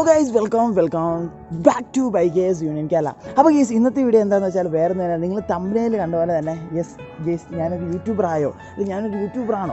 Guys welcome welcome back to bye guys union Kerala അപ്പോൾ guys ഇന്നത്തെ video എന്താണെന്ന് വെച്ചാൽ വേറെ ഒന്നും തന്നെ നിങ്ങൾ തമ്മിലേൽ കണ്ട പോലെ തന്നെ യെസ് ഗേസ് ഞാനൊരു യൂട്യൂബർ ആയോ അല്ലെങ്കിൽ ഞാനൊരു യൂട്യൂബർ ആണോ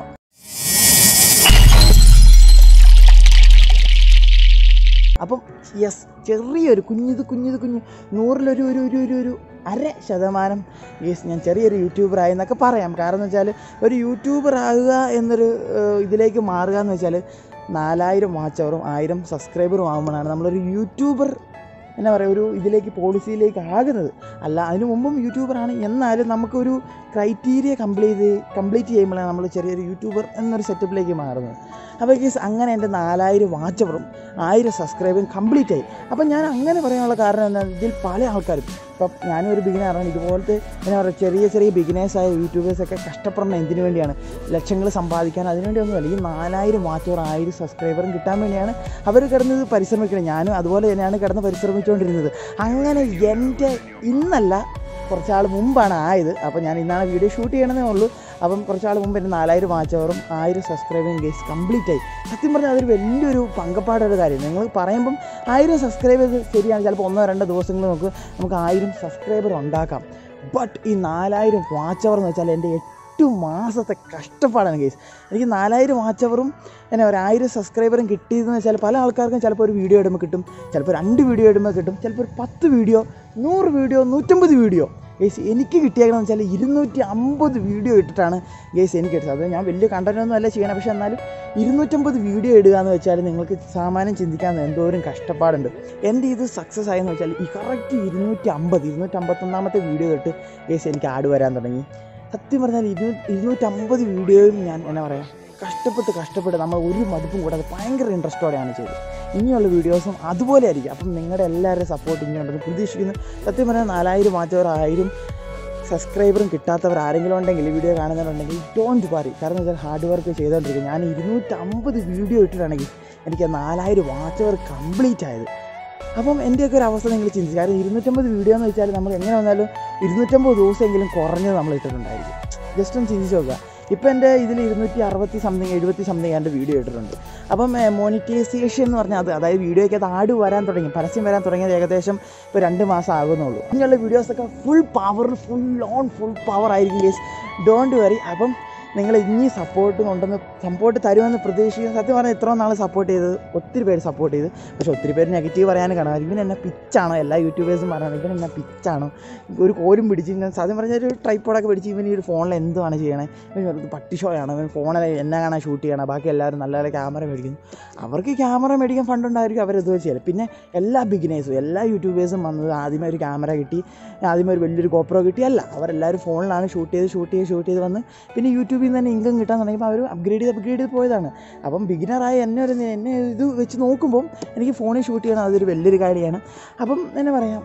അപ്പം യെസ് ചെറിയൊരു കുഞ്ഞിത് കുഞ്ഞിത് കുഞ്ഞ് നൂറിലൊരു ഒരു ഒരു ഒരു ഒരു അര ശതമാനം യെസ് ഞാൻ ചെറിയൊരു യൂട്യൂബർ ആയി എന്നൊക്കെ പറയാം കാരണം എന്ന് വെച്ചാൽ ഒരു യൂട്യൂബർ ആകുക എന്നൊരു ഏഹ്, ഇതിലേക്ക് മാറുക എന്ന് വെച്ചാൽ നാലായിരം വാച്ച് അവറും ആയിരം സബ്സ്ക്രൈബറും ആകുമ്പോഴാണ് നമ്മളൊരു യൂട്യൂബർ എന്നാ പറയുക ഒരു ഇതിലേക്ക് പോളിസിയിലേക്ക് ആകുന്നത് അല്ല അതിനു മുമ്പും യൂട്യൂബറാണ് എന്നാലും നമുക്കൊരു ക്രൈറ്റീരിയ കംപ്ലീറ്റ് കംപ്ലീറ്റ് ചെയ്യുമ്പോഴാണ് നമ്മൾ ചെറിയൊരു യൂട്യൂബർ എന്നൊരു സെറ്റപ്പിലേക്ക് മാറുന്നത് അപ്പോൾ കേസ് അങ്ങനെ എൻ്റെ നാലായിരം വാച്ച് അവറും ആയിരം സബ്സ്ക്രൈബറും കംപ്ലീറ്റ് ആയി അപ്പം ഞാൻ അങ്ങനെ പറയാനുള്ള കാരണം എന്താ ഇതിൽ പല ആൾക്കാരും ഇപ്പം ഞാനും ഒരു ബിഗിനറാണ് ഇതുപോലത്തെ എന്നാ പറയുക ചെറിയ ചെറിയ ബിഗിനേഴ്സായ യൂട്യൂബേഴ്സൊക്കെ കഷ്ടപ്പെടുന്ന എന്തിനു വേണ്ടിയാണ് ലക്ഷങ്ങൾ സമ്പാദിക്കാൻ അതിനുവേണ്ടി ഒന്നുമല്ല ഈ നാലായിരം വാച്ച് അവർ ആയിരം സബ്സ്ക്രൈബറും കിട്ടാൻ വേണ്ടിയാണ് അവർ കിടന്നത് പരിശ്രമിക്കുന്നത് ഞാനും അതുപോലെ തന്നെയാണ് കിടന്ന് പരിശ്രമിച്ചുകൊണ്ടിരുന്നത് അങ്ങനെ എൻ്റെ ഇന്നല്ല കുറച്ചാൾ മുമ്പാണ് ആയത് അപ്പോൾ ഞാൻ ഇന്നാണ് വീഡിയോ ഷൂട്ട് ചെയ്യണമെന്നേ ഉള്ളൂ അപ്പം കുറച്ചാൾ മുമ്പ് എൻ്റെ നാലായിരം വാച്ചവറും ആയിരം സബ്സ്ക്രൈബിങ് ഗേസ് കംപ്ലീറ്റ് ആയി സത്യം പറഞ്ഞാൽ അതൊരു വലിയൊരു പങ്കപ്പാടൊരു കാര്യം നിങ്ങൾ പറയുമ്പം ആയിരം സബ്സ്ക്രൈബേഴ്സ് ശരിയാണ് ചിലപ്പോൾ ഒന്നോ രണ്ടോ ദിവസങ്ങൾ നമുക്ക് നമുക്ക് ആയിരം സബ്സ്ക്രൈബർ ഉണ്ടാക്കാം ബട്ട് ഈ നാലായിരം വാച്ചവർ എന്ന് വെച്ചാൽ എൻ്റെ എട്ട് മാസത്തെ കഷ്ടപ്പാടാണ് കേസ് എനിക്ക് നാലായിരം വാച്ചവറും എന്നെ ഒരു ആയിരം സബ്സ്ക്രൈബറും കിട്ടിയതെന്ന് വെച്ചാൽ പല ആൾക്കാർക്കും ചിലപ്പോൾ ഒരു വീഡിയോ ഇടുമ്പോൾ കിട്ടും ചിലപ്പോൾ രണ്ട് വീഡിയോ ഇടുമ്പോൾ കിട്ടും ചിലപ്പോൾ ഒരു പത്ത് വീഡിയോ നൂറ് വീഡിയോ നൂറ്റമ്പത് വീഡിയോ ഗേസ് എനിക്ക് കിട്ടിയേക്കണമെന്ന് വെച്ചാൽ ഇരുന്നൂറ്റി അമ്പത് വീഡിയോ ഇട്ടിട്ടാണ് ഗേസ് എനിക്ക് എടുത്തത് അത് ഞാൻ വലിയ കണ്ടൻറ്റൊന്നും അല്ല ചെയ്യണം പക്ഷേ എന്നാലും ഇരുന്നൂറ്റമ്പത് വീഡിയോ ഇടുക എന്ന് വെച്ചാൽ നിങ്ങൾക്ക് സാമാന്യം ചിന്തിക്കാൻ എന്തോരം കഷ്ടപ്പാടുണ്ട് എൻ്റെ ഇത് സക്സസ് ആയെന്ന് വെച്ചാൽ ഈ കറക്റ്റ് ഇരുന്നൂറ്റി അമ്പത് ഇരുന്നൂറ്റമ്പത്തൊന്നാമത്തെ വീഡിയോ തൊട്ട് ഗേസ് എനിക്ക് ആഡ് വരാൻ തുടങ്ങി സത്യം പറഞ്ഞാൽ ഇരുന്നൂ ഇരുന്നൂറ്റമ്പത് വീഡിയോയും ഞാൻ എന്നാ പറയുക കഷ്ടപ്പെട്ട് കഷ്ടപ്പെട്ട് നമ്മൾ ഒരു മടുപ്പും കൂടാതെ ഭയങ്കര ഇൻട്രസ്റ്റോടെയാണ് ചെയ്തത് ഇനിയുള്ള വീഡിയോസും അതുപോലെ ആയിരിക്കും അപ്പം നിങ്ങളുടെ എല്ലാവരുടെയും സപ്പോർട്ട് ഇനിയുണ്ടെന്ന് പ്രതീക്ഷിക്കുന്നു സത്യം പറഞ്ഞാൽ നാലായിരം മാറ്റവർ ആയിരം സബ്സ്ക്രൈബറും കിട്ടാത്തവർ ആരെങ്കിലും ഉണ്ടെങ്കിൽ ഈ വീഡിയോ കാണുന്നവരുണ്ടെങ്കിൽ ഡോണ്ട് പാറി കാരണം വെച്ചാൽ ഹാർഡ് വർക്ക് ചെയ്തുകൊണ്ടിരിക്കും ഞാൻ ഇരുന്നൂറ്റമ്പത് വീഡിയോ ഇട്ടിട്ടാണെങ്കിൽ എനിക്ക് നാലായിരം വാച്ചവർ കംപ്ലീറ്റ് ആയത് അപ്പം എൻ്റെയൊക്കെ ഒരു അവസ്ഥ നിങ്ങൾ ചിന്തിച്ചു കാരണം ഇരുന്നൂറ്റമ്പത് വീഡിയോ എന്ന് വെച്ചാൽ നമ്മൾ എങ്ങനെ വന്നാലും ഇരുന്നൂറ്റമ്പത് ദിവസമെങ്കിലും കുറഞ്ഞത് നമ്മൾ ഇട്ടിട്ടുണ്ടായിരിക്കും ജസ്റ്റ് ഒന്ന് ചിന്തിച്ച് നോക്കുക ഇപ്പം എൻ്റെ ഇതിൽ ഇരുന്നൂറ്റി അറുപത്തി സംതിങ് എഴുപത്തി സംതിങ് എൻ്റെ വീഡിയോ ഇട്ടിട്ടുണ്ട് അപ്പം മോണിറ്റൈസേഷൻ എന്ന് പറഞ്ഞാൽ അത് അതായത് വീഡിയോയ്ക്ക് അത് ആഡ് വരാൻ തുടങ്ങി പരസ്യം വരാൻ തുടങ്ങിയത് ഏകദേശം ഇപ്പോൾ രണ്ട് മാസം ആകുന്നുള്ളൂ ഇങ്ങനെയുള്ള വീഡിയോസൊക്കെ full power full on full power ആയിരിക്കും ഗേസ് ഡോണ്ട് വറി അപ്പം നിങ്ങൾ ഇനി സപ്പോർട്ട് കൊണ്ടുവന്ന് സപ്പോർട്ട് തരുമെന്ന് പ്രതീക്ഷിക്കുന്നു സത്യം പറഞ്ഞാൽ ഇത്രയും നാൾ സപ്പോർട്ട് ചെയ്ത് ഒത്തിരി പേര് സപ്പോർട്ട് ചെയ്ത് പക്ഷേ ഒത്തിരി പേര് നെഗറ്റീവ് പറയാനും കാണാം ഇവൻ എന്നെ പിച്ചാണോ എല്ലാ യൂട്യൂബേഴ്സും പറയുന്നത് ഇവൻ എന്നെ പിച്ചാണോ ഒരു കോരും പിടിച്ച് ഞാൻ സത്യം പറഞ്ഞാൽ ഒരു ട്രൈപ്പോഡൊക്കെ പിടിച്ച് ഇവൻ ഈ ഒരു ഫോണിൽ എന്തുവാണ് ചെയ്യണേ ഇവൻ വെറുതെ പട്ടി ഷോ ആണ് ഇവൻ ഫോണിൽ എന്നെ കാണാൻ ഷൂട്ട് ചെയ്യണം ബാക്കി എല്ലാവരും നല്ല നല്ല ക്യാമറ മേടിക്കുന്നു അവർക്ക് ക്യാമറ മേടിക്കാൻ ഫണ്ട് ഉണ്ടായിരിക്കും അവരത് ചെയ്യല് പിന്നെ എല്ലാ ബിഗിനേഴ്സും എല്ലാ യൂട്യൂബേഴ്സും വന്നത് ആദ്യമേ ഒരു ക്യാമറ കിട്ടി ആദ്യമേ ഒരു വലിയൊരു കോപ്രോ കിട്ടി അല്ല അവരെല്ലാവരും ഫോണിലാണ് ഷൂട്ട് ചെയ്ത് ഷൂട്ട് ചെയ്ത് ഷൂട്ട് ചെയ്ത് വന്ന് പിന്നെ യൂട്യൂബിൽ നിന്ന് തന്നെ ഇൻകം കിട്ടാൻ തുടങ്ങിയപ്പോൾ അവർ അപ്ഗ്രേഡ് ചെയ്ത് അപ്ഗ്രേഡ് ചെയ്ത് പോയതാണ് അപ്പം ബിഗിനറായ എന്നെ ഒരു എന്നെ ഇത് വെച്ച് നോക്കുമ്പം എനിക്ക് ഫോണിൽ ഷൂട്ട് ചെയ്യണം അതൊരു വലിയൊരു കാര്യമാണ് അപ്പം എന്നാ പറയാം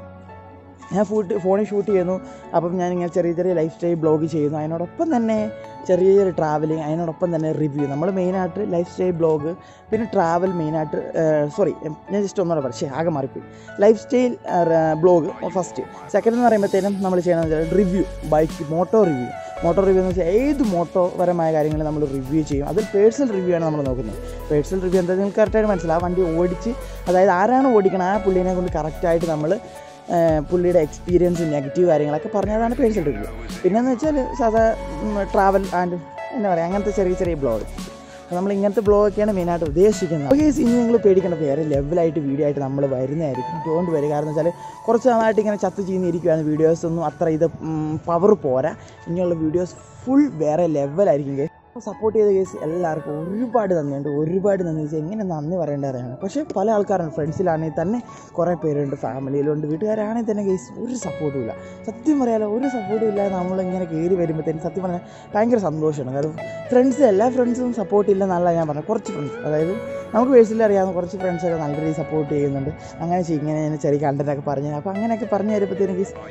ഞാൻ ഫൂട്ട് ഫോണിൽ ഷൂട്ട് ചെയ്യുന്നു അപ്പം ഞാനിങ്ങനെ ചെറിയ ചെറിയ ലൈഫ് സ്റ്റൈൽ ബ്ലോഗ് ചെയ്യുന്നു അതിനോടൊപ്പം തന്നെ ചെറിയ ചെറിയ ട്രാവലിങ് അതിനോടൊപ്പം തന്നെ റിവ്യൂ നമ്മൾ മെയിനായിട്ട് ലൈഫ് സ്റ്റൈൽ ബ്ലോഗ് പിന്നെ ട്രാവൽ മെയിനായിട്ട് സോറി ഞാൻ ജസ്റ്റ് ഒന്നുകൂടെ പറയാം ശരി ആകെ മാറിപ്പോയി lifestyle blog first second എന്ന് പറയുമ്പോഴത്തേനും നമ്മൾ ചെയ്യണമെന്ന് വെച്ചാൽ review bike moto review motor review എന്ന് വെച്ചാൽ ഏത് മോട്ടോ പരമായ കാര്യങ്ങൾ നമ്മൾ റിവ്യൂ ചെയ്യും അതിൽ പേഴ്സണൽ റിവ്യൂ ആണ് നമ്മൾ നോക്കുന്നത് പേഴ്സണൽ റിവ്യൂ എന്താ നിങ്ങൾക്ക് കറക്റ്റായിട്ട് മനസ്സിലാവും ആ വണ്ടി ഓടിച്ച് അതായത് ആരാണ് ഓടിക്കണം ആ പുള്ളീനെ കൊണ്ട് കറക്റ്റായിട്ട് നമ്മൾ പുള്ളിയുടെ എക്സ്പീരിയൻസ് നെഗറ്റീവ് കാര്യങ്ങളൊക്കെ പറഞ്ഞതാണ് പേഴ്സണൽ റിവ്യൂ പിന്നെന്ന് വെച്ചാൽ സാധാ ട്രാവൽ ആൻഡ് എന്താ പറയുക അങ്ങനത്തെ ചെറിയ ചെറിയ ബ്ലോഗ് നമ്മൾ ഇങ്ങനത്തെ ബ്ലോഗൊക്കെയാണ് മെയിനായിട്ട് ഉദ്ദേശിക്കുന്നത് ഓക്കെ ഇനി നിങ്ങൾ പേടിക്കേണ്ട വേറെ ലെവലായിട്ട് വീഡിയോ ആയിട്ട് നമ്മൾ വരുന്നതായിരിക്കും ഡോണ്ട് വരിക കാരണം വെച്ചാൽ കുറച്ച് നാളായിട്ട് ഇങ്ങനെ ചത്ത് ചെയ്യുന്നിരിക്കുകയാണ് വീഡിയോസ് ഒന്നും അത്ര ഇത് പവർ പോരാ ഇനിയുള്ള വീഡിയോസ് ഫുൾ വേറെ ലെവലായിരിക്കും guys. സപ്പോർട്ട് ചെയ്ത കേസ് എല്ലാവർക്കും ഒരുപാട് നന്ദിയുണ്ട് ഒരുപാട് നന്ദി വെച്ചാൽ എങ്ങനെ നന്ദി പറയേണ്ട അറിയാണ് പക്ഷേ പല ആൾക്കാരുണ്ട് ഫ്രണ്ട്സിലാണെങ്കിൽ തന്നെ കുറേ പേരുണ്ട് ഫാമിലിയിലുണ്ട് വീട്ടുകാരാണെങ്കിൽ തന്നെ കേസ് ഒരു സപ്പോർട്ടും ഇല്ല സത്യം പറയാലോ ഒരു സപ്പോർട്ടും ഇല്ലാതെ നമ്മളിങ്ങനെ കയറി വരുമ്പോഴത്തേനും സത്യം പറഞ്ഞാൽ ഭയങ്കര സന്തോഷമാണ് കാരണം ഫ്രണ്ട്സ് എല്ലാ ഫ്രണ്ട്സും സപ്പോർട്ട് ഇല്ലെന്നല്ല ഞാൻ പറഞ്ഞത് കുറച്ച് ഫ്രണ്ട്സ് അതായത് നമുക്ക് പേഴ്സണലി അറിയാവുന്ന കുറച്ച് ഫ്രണ്ട്സൊക്കെ നല്ല രീതിയിൽ സപ്പോർട്ട് ചെയ്യുന്നുണ്ട് അങ്ങനെ ചെയ്യും ഇങ്ങനെ ഇങ്ങനെ ചെറിയ കണ്ടൻറ്റൊക്കെ പറഞ്ഞു അപ്പോൾ അങ്ങനെയൊക്കെ പറഞ്ഞു തരുമ്പോഴത്തേനും കേസ്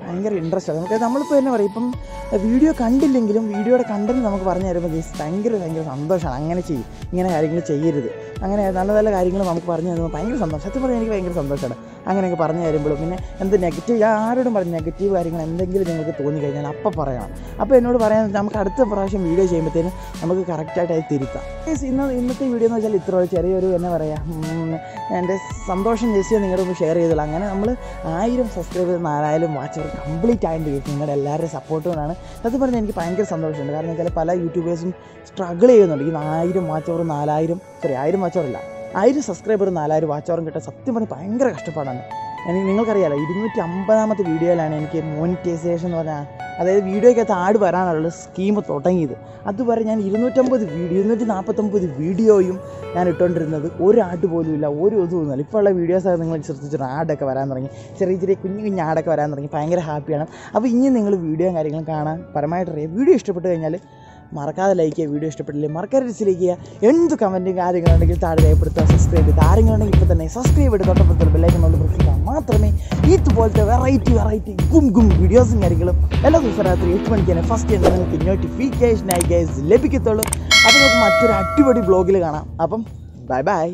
ഭയങ്കര ഇൻട്രസ്റ്റ് ആണ് നമുക്ക് നമ്മളിപ്പോൾ തന്നെ പറയും ഇപ്പം വീഡിയോ കണ്ടില്ലെങ്കിലും വീഡിയോയുടെ കണ്ടന്റ് നമുക്ക് പറഞ്ഞു തരുമ്പോൾ ഗൈസ് ഭയങ്കര ഭയങ്കര സന്തോഷമാണ് അങ്ങനെ ചെയ്യും ഇങ്ങനെ കാര്യങ്ങൾ ചെയ്യരുത് അങ്ങനെ നല്ല നല്ല കാര്യങ്ങൾ നമുക്ക് പറഞ്ഞു തരുമ്പോൾ ഭയങ്കര സന്തോഷം സത്യം പറഞ്ഞാൽ എനിക്ക് ഭയങ്കര സന്തോഷമാണ് അങ്ങനെയൊക്കെ പറഞ്ഞു തരുമ്പോഴും പിന്നെ എന്ത് നെഗറ്റീവ് ഞാൻ ആരോടും പറഞ്ഞു നെഗറ്റീവ് കാര്യങ്ങൾ എന്തെങ്കിലും നിങ്ങൾക്ക് തോന്നിക്കഴിഞ്ഞാൽ അപ്പം പറയണം അപ്പോൾ എന്നോട് പറയാൻ നമുക്ക് അടുത്ത പ്രാവശ്യം വീഡിയോ ചെയ്യുമ്പോഴത്തേനും നമുക്ക് കറക്റ്റായിട്ട് അത് തിരുത്താം ഗൈസ് ഇന്ന് ഇന്നത്തെ വീഡിയോ എന്ന് വെച്ചാൽ ഇത്ര ചെറിയൊരു എന്നാ പറയുക എൻ്റെ സന്തോഷം ജസ്റ്റ് നിങ്ങളുടെ ഒന്ന് ഷെയർ ചെയ്തോളൂ അങ്ങനെ നമ്മൾ ആയിരം സബ്സ്ക്രൈബേഴ്സ് നാലായാലും വാച്ച് അവർ കംപ്ലീറ്റ് ആയിട്ട് കേൾക്കും നിങ്ങളുടെ എല്ലാവരുടെയും സപ്പോർട്ട് കൊണ്ടാണ് സത്യം പറഞ്ഞാൽ എനിക്ക് ഭയങ്കര സന്തോഷമുണ്ട് കാരണം വെച്ചാൽ പല യൂട്യൂബേഴ്സും സ്ട്രഗിൾ ചെയ്യുന്നുണ്ട് ഈ ആയിരം വാച്ച് അവർ നാലായിരം സോറി ആയിരം വാച്ച് അവറല്ല ആയിരം സബ്സ്ക്രൈബർ നാലായിരം വാച്ച് അവറും കിട്ടാൻ സത്യം പറഞ്ഞാൽ ഭയങ്കര കഷ്ടപ്പാടാണ് എനിക്ക് നിങ്ങൾക്കറിയാലോ ഇരുന്നൂറ്റി അമ്പതാമത്തെ വീഡിയോയിലാണ് എനിക്ക് മോണിറ്റൈസേഷൻ എന്ന് പറഞ്ഞാൽ അതായത് വീഡിയോയ്ക്കകത്ത് ആഡ് വരാനുള്ള സ്കീം തുടങ്ങിയത് അതുവരെ ഞാൻ ഇരുന്നൂറ്റമ്പത് വീഡിയോ ഇരുന്നൂറ്റി നാൽപ്പത്തൊമ്പത് വീഡിയോയും ഞാൻ ഇട്ടുകൊണ്ടിരുന്നത് ഒരു ആഡ് പോലും ഇല്ല ഒരു ഇതൊന്നുമില്ല ഇപ്പോൾ ഉള്ള വീഡിയോസൊക്കെ നിങ്ങൾ ശ്രദ്ധിച്ചിട്ട് ആഡൊക്കെ വരാൻ തുടങ്ങി ചെറിയ ചെറിയ കുഞ്ഞു കുഞ്ഞു ആഡൊക്കെ വരാൻ തുടങ്ങി ഭയങ്കര ഹാപ്പിയാണ് അപ്പോൾ ഇനി നിങ്ങൾ വീഡിയോയും കാര്യങ്ങളും കാണാൻ പരമായിട്ട് അറിയാം വീഡിയോ ഇഷ്ടപ്പെട്ട് കഴിഞ്ഞാൽ മറക്കാതെ ലൈക്ക് ചെയ്യുക വീഡിയോ ഇഷ്ടപ്പെട്ടില്ലേ മറക്കാതെ ഡിസ്ലൈക്ക് ചെയ്യുക എന്ത് കമൻറ്റും കാര്യങ്ങളുണ്ടെങ്കിൽ താഴെ രേഖപ്പെടുത്തുക സബ്സ്ക്രൈബ് ചെയ്ത് ആരെങ്കിലുണ്ടെങ്കിൽ ഇപ്പോൾ തന്നെ സബ്സ്ക്രൈബ് ചെയ്ത് തൊട്ടപ്പുറത്തുള്ള ബെല്ലൈക്കൻ കൊണ്ട് പ്രസ് ചെയ്താൽ മാത്രമേ ഇതുപോലത്തെ വെറൈറ്റി വെറൈറ്റി ഗും ഗും വീഡിയോസും കാര്യങ്ങളും എല്ലാ ദിവസവും രാത്രി എട്ട് മണിക്ക് തന്നെ ഫസ്റ്റ് തന്നെ നിങ്ങൾക്ക് നോട്ടിഫിക്കേഷനായി ഗൈസ് ലഭിക്കത്തുള്ളൂ അപ്പോൾ നമുക്ക് മറ്റൊരു അടിപൊളി ബ്ലോഗിൽ കാണാം അപ്പം bye bye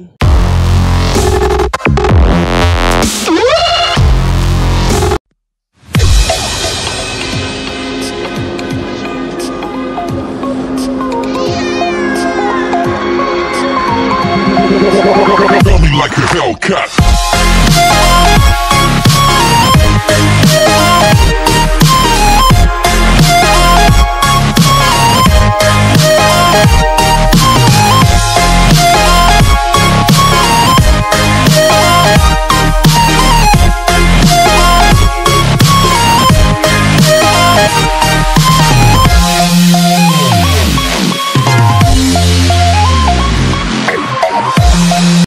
Feel me like a Hellcat.